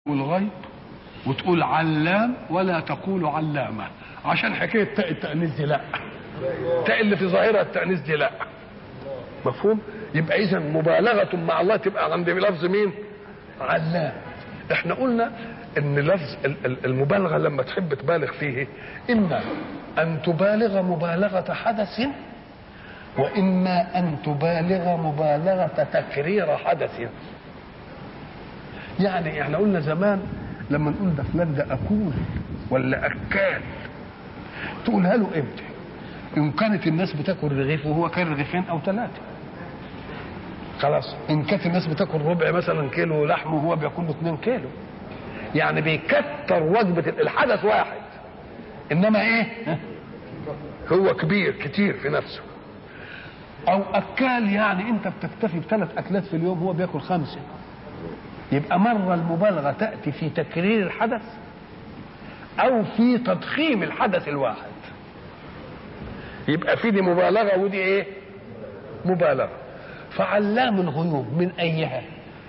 والغيب وتقول علام ولا تقول علامة عشان حكاية تاء التأنيث دي لا تاء اللي في ظاهرها التأنيث دي لا مفهوم يبقى إذا مبالغة مع الله تبقى عند لفظ مين علام احنا قلنا ان لفظ ال- ال- المبالغة لما تحب تبالغ فيه إما أن تبالغ مبالغة حدث وإما أن تبالغ مبالغة تكرير حدث يعني احنا قلنا زمان لما نقول ده فلان ده اكول ولا اكال تقولها له امتى ان كانت الناس بتاكل رغيف وهو كان رغيفين او ثلاثه خلاص ان كانت الناس بتاكل ربع مثلا كيلو لحم وهو بياكل له 2 كيلو يعني بيكتر وجبه الحدث واحد انما ايه هو كبير كتير في نفسه او اكال يعني انت بتكتفي بثلاث اكلات في اليوم هو بياكل خمسه يبقى مرة المبالغة تأتي في تكرير الحدث أو في تضخيم الحدث الواحد يبقى في دي مبالغة ودي إيه؟ مبالغة فعلام الغيوب من أيها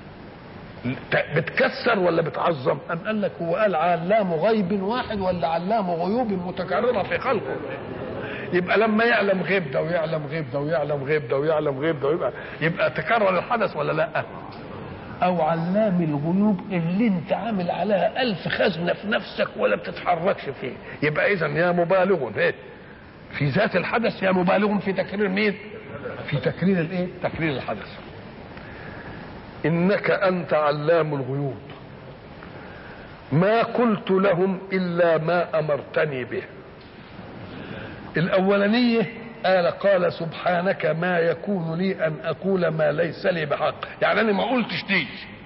بتكسر ولا بتعظم أم قال لك هو قال علام غيب واحد ولا علام غيوب متكررة في خلقه يبقى لما يعلم غيب ده ويعلم غيب ده ويعلم غيب ده ويعلم غيب ده ويبقى يبقى تكرر الحدث ولا لا؟ او علام الغيوب اللي انت عامل عليها الف خزنه في نفسك ولا بتتحركش فيه يبقى اذا يا مبالغ ايه في ذات الحدث يا مبالغ في تكرير مين في تكرير الايه تكرير الحدث انك انت علام الغيوب ما قلت لهم الا ما امرتني به الاولانيه قال قال سبحانك ما يكون لي ان اقول ما ليس لي بحق يعني انا ما قلتش دي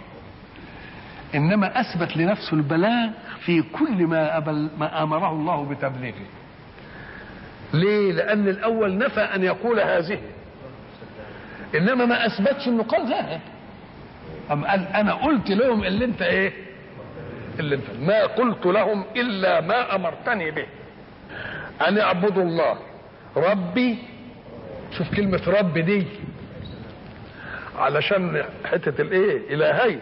انما اثبت لنفسه البلاغ في كل ما, أبل ما امره الله بتبليغه ليه لان الاول نفى ان يقول هذه انما ما اثبتش انه قال ذلك أم قال انا قلت لهم اللي انت ايه اللي انت ما قلت لهم الا ما امرتني به ان اعبدوا الله ربي شوف كلمة رب دي علشان حتة الايه الهي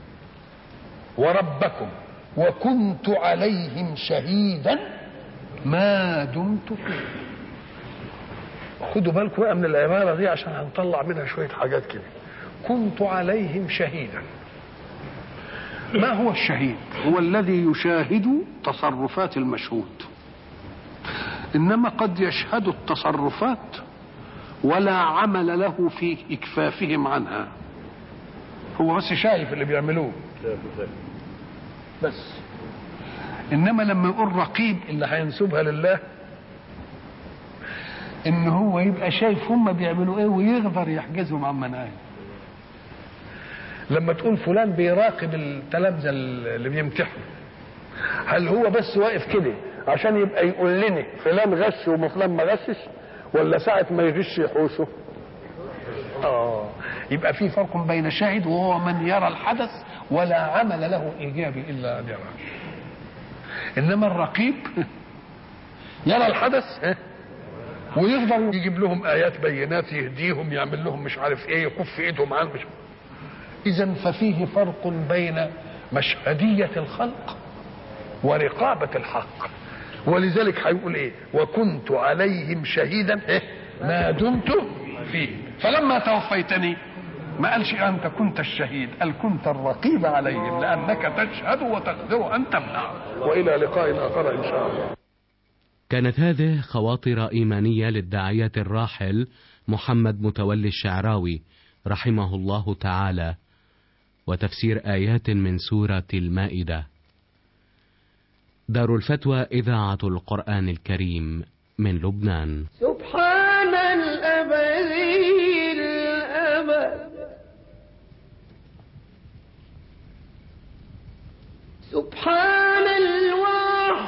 وربكم وكنت عليهم شهيدا ما دمت فيه خدوا بالكم بقى من العبارة دي عشان هنطلع منها شوية حاجات كده كنت عليهم شهيدا ما هو الشهيد هو الذي يشاهد تصرفات المشهود انما قد يشهد التصرفات ولا عمل له في اكفافهم عنها هو بس شايف اللي بيعملوه بس انما لما يقول رقيب اللي هينسبها لله ان هو يبقى شايف هم بيعملوا ايه ويقدر يحجزهم عن مناهج لما تقول فلان بيراقب التلامذه اللي بيمتحنوا هل هو بس واقف كده عشان يبقى يقول لنا فلان غش وفلان ما غشش ولا ساعة ما يغش يحوشه اه يبقى في فرق بين شاهد وهو من يرى الحدث ولا عمل له ايجابي الا ان يراه انما الرقيب يرى الحدث ويقدر يجيب لهم ايات بينات يهديهم يعمل لهم مش عارف ايه يكف ايدهم عن مش اذا ففيه فرق بين مشهديه الخلق ورقابه الحق ولذلك هيقول ايه وكنت عليهم شهيدا إيه؟ ما دمت فيه فلما توفيتني ما قالش انت كنت الشهيد قال كنت الرقيب عليهم لانك تشهد وتقدر ان تمنع والى لقاء اخر ان شاء الله كانت هذه خواطر ايمانيه للداعيه الراحل محمد متولي الشعراوي رحمه الله تعالى وتفسير ايات من سوره المائده دار الفتوى إذاعة القرآن الكريم من لبنان سبحان الأبدي الأبد سبحان